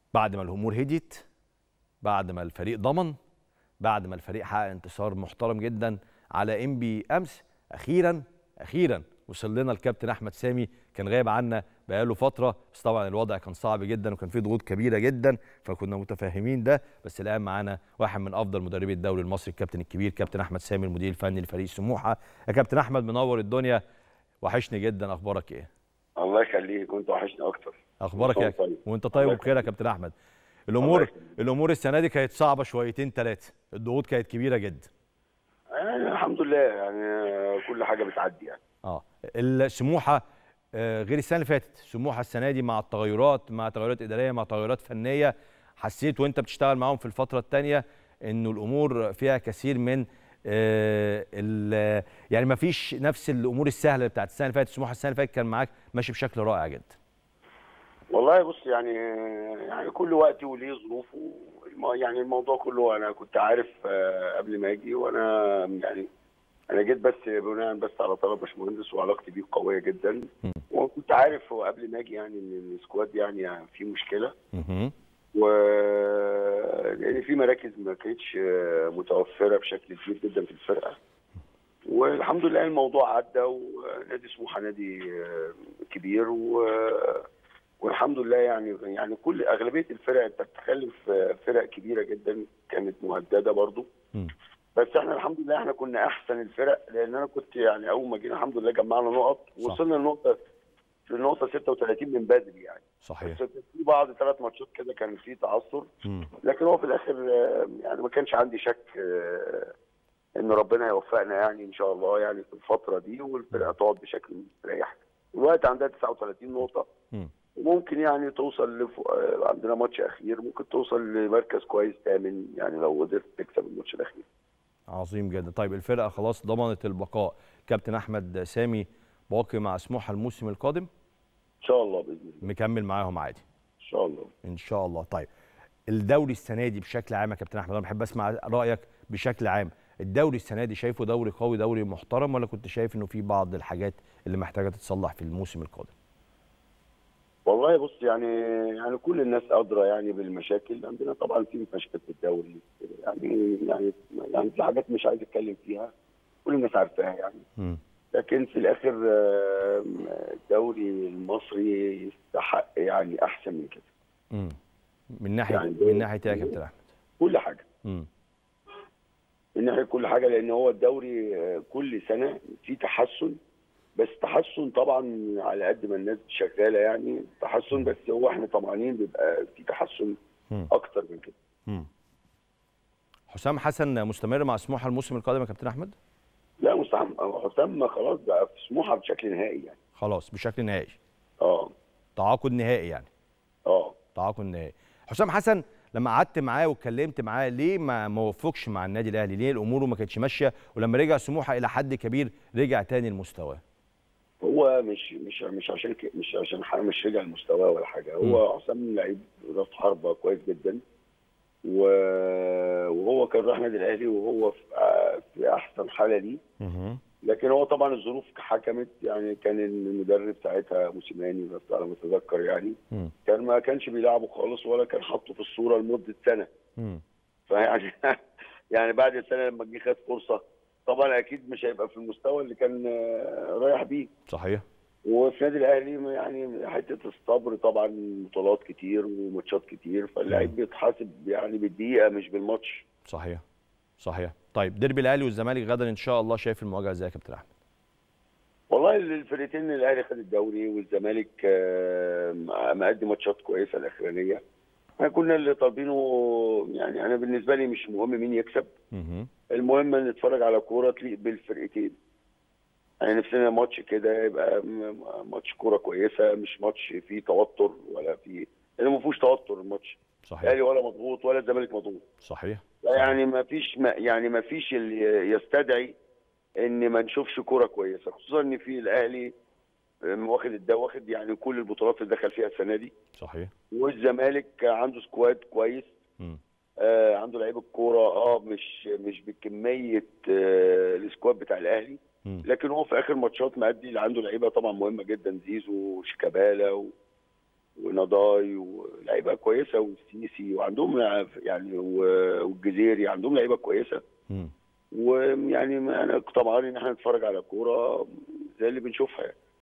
بعد ما الامور هديت بعد ما الفريق ضمن بعد ما الفريق حقق انتصار محترم جدا على انبي امس اخيرا اخيرا وصل لنا الكابتن احمد سامي كان غايب عنا بقاله فتره بس طبعا الوضع كان صعب جدا وكان فيه ضغوط كبيره جدا فكنا متفاهمين ده بس الان معانا واحد من افضل مدربي الدوري المصري الكابتن الكبير كابتن احمد سامي المدير الفني لفريق سموحه يا كابتن احمد منور الدنيا وحشني جدا اخبارك ايه الله يخليك وانت وحشني اكتر اخبارك يا طيب. وانت طيب الله وبخير يا كابتن احمد الامور يخليك. الامور السنه دي كانت صعبه شويتين ثلاثه الضغوط كانت كبيره جدا يعني الحمد لله يعني كل حاجه بتعدي يعني اه السموحه آه، غير السنه اللي فاتت سموحه السنه دي مع التغيرات مع تغيرات اداريه مع تغيرات فنيه حسيت وانت بتشتغل معاهم في الفتره الثانيه انه الامور فيها كثير من آه، ال- يعني ما فيش نفس الامور السهله بتاعت السنه اللي فاتت سموحه السنه اللي فاتت كان معاك ماشي بشكل رائع جدا والله بص يعني يعني كل وقت وليه ظروفه الم- يعني الموضوع كله انا كنت عارف آه، قبل ما اجي وانا يعني انا جيت بس بناء بس على طلب باشمهندس وعلاقتي بيه قويه جدا مم. وكنت عارف هو قبل ما اجي يعني ان السكواد يعني في مشكله مهم. و لان في مراكز ما كانتش آه، متوفره بشكل كبير جدا في الفرقه والحمد لله الموضوع عدى ونادي سموحه نادي آه، كبير و والحمد لله يعني يعني كل اغلبيه الفرق انت بتتكلم في فرق كبيره جدا كانت مهدده برضو مم. بس احنا الحمد لله احنا كنا احسن الفرق لان انا كنت يعني اول ما جينا الحمد لله جمعنا نقط صح. وصلنا لنقطه في النقطه 36 من بدري يعني صحيح بس في بعض ثلاث ماتشات كده كان في تعثر مم. لكن هو في الاخر آه، يعني ما كانش عندي شك آه، ان ربنا يوفقنا يعني ان شاء الله يعني في الفتره دي والفرقه تقعد بشكل مستريح الوقت عندها 39 نقطه مم. وممكن يعني توصل لف... آه، عندنا ماتش اخير ممكن توصل لمركز كويس ثامن يعني لو قدرت تكسب الماتش الاخير عظيم جدا طيب الفرقه خلاص ضمنت البقاء كابتن احمد سامي باقي مع سموحه الموسم القادم ان شاء الله باذن الله مكمل معاهم عادي ان شاء الله ان شاء الله طيب الدوري السنه دي بشكل عام يا كابتن احمد انا بحب اسمع رايك بشكل عام الدوري السنه دي شايفه دوري قوي دوري محترم ولا كنت شايف انه في بعض الحاجات اللي محتاجه تتصلح في الموسم القادم والله بص يعني يعني كل الناس ادرى يعني بالمشاكل عندنا طبعا في مشاكل في الدوري يعني يعني يعني في حاجات مش عايز اتكلم فيها كل الناس عارفاها يعني مم. لكن في الاخر آم، الدوري المصري يستحق يعني احسن من كده مم. من ناحيه يعني من ناحيه ايه يا كابتن احمد كل حاجه مم. من ناحيه كل حاجه لان هو الدوري آه، كل سنه في تحسن بس تحسن طبعا على قد ما الناس شغاله يعني تحسن بس هو احنا طمعانين بيبقى في تحسن مم. اكتر من كده مم. حسام حسن مستمر مع سموحه الموسم القادم يا كابتن احمد لا مستحم حسام خلاص بقى في سموحه بشكل نهائي يعني خلاص بشكل نهائي اه تعاقد نهائي يعني اه تعاقد نهائي حسام حسن لما قعدت معاه واتكلمت معاه ليه ما ما وفقش مع النادي الاهلي ليه الامور ما كانتش ماشيه ولما رجع سموحه الى حد كبير رجع تاني لمستواه هو مش مش مش عشان ك- مش عشان ح- مش رجع لمستواه ولا حاجه هو حسام لعيب راس حربه كويس جدا و- وهو كان راح نادي الاهلي وهو في آه، في احسن حاله ليه مهم. لكن هو طبعا الظروف حكمت يعني كان المدرب ساعتها موسيماني بس على ما اتذكر يعني مم. كان ما كانش بيلعبه خالص ولا كان حاطه في الصوره لمده سنه مم. فيعني يعني بعد السنه لما جه خد فرصه طبعا اكيد مش هيبقى في المستوى اللي كان آه، رايح بيه صحيح وفي نادي الاهلي يعني حته الصبر طبعا بطولات كتير وماتشات كتير فاللعيب بيتحاسب يعني بالدقيقه مش بالماتش صحيح صحيح طيب ديربي الاهلي والزمالك غدا ان شاء الله شايف المواجهه ازاي يا كابتن احمد والله الفرقتين الاهلي خد الدوري والزمالك آه، مقدم ماتشات كويسه الاخرانيه احنا كنا اللي طالبينه يعني انا بالنسبه لي مش مهم مين يكسب مهم. المهم ان نتفرج على كوره تليق بالفرقتين يعني نفسنا ماتش كده يبقى م- ماتش كوره كويسه مش ماتش فيه توتر ولا فيه لان ما فيهوش توتر الماتش صحيح الاهلي ولا مضغوط ولا الزمالك مضغوط صحيح يعني ما فيش ما يعني ما فيش اللي يستدعي ان ما نشوفش كوره كويسه خصوصا ان في الاهلي آم، واخد الدوري واخد يعني كل البطولات اللي دخل فيها السنه دي صحيح والزمالك عنده سكواد كويس مم. آه عنده لعيبه كوره اه مش مش بكميه آه السكواد بتاع الاهلي مم. لكن هو في اخر ماتشات مأدي اللي عنده لعيبه طبعا مهمه جدا زيزو وشيكابالا و... ونضاي ولاعيبه كويسه والسيسي وعندهم يعني و- والجزيري عندهم لعيبه كويسه مم. ويعني ما انا طبعا ان احنا نتفرج على كوره زي اللي بنشوفها يعني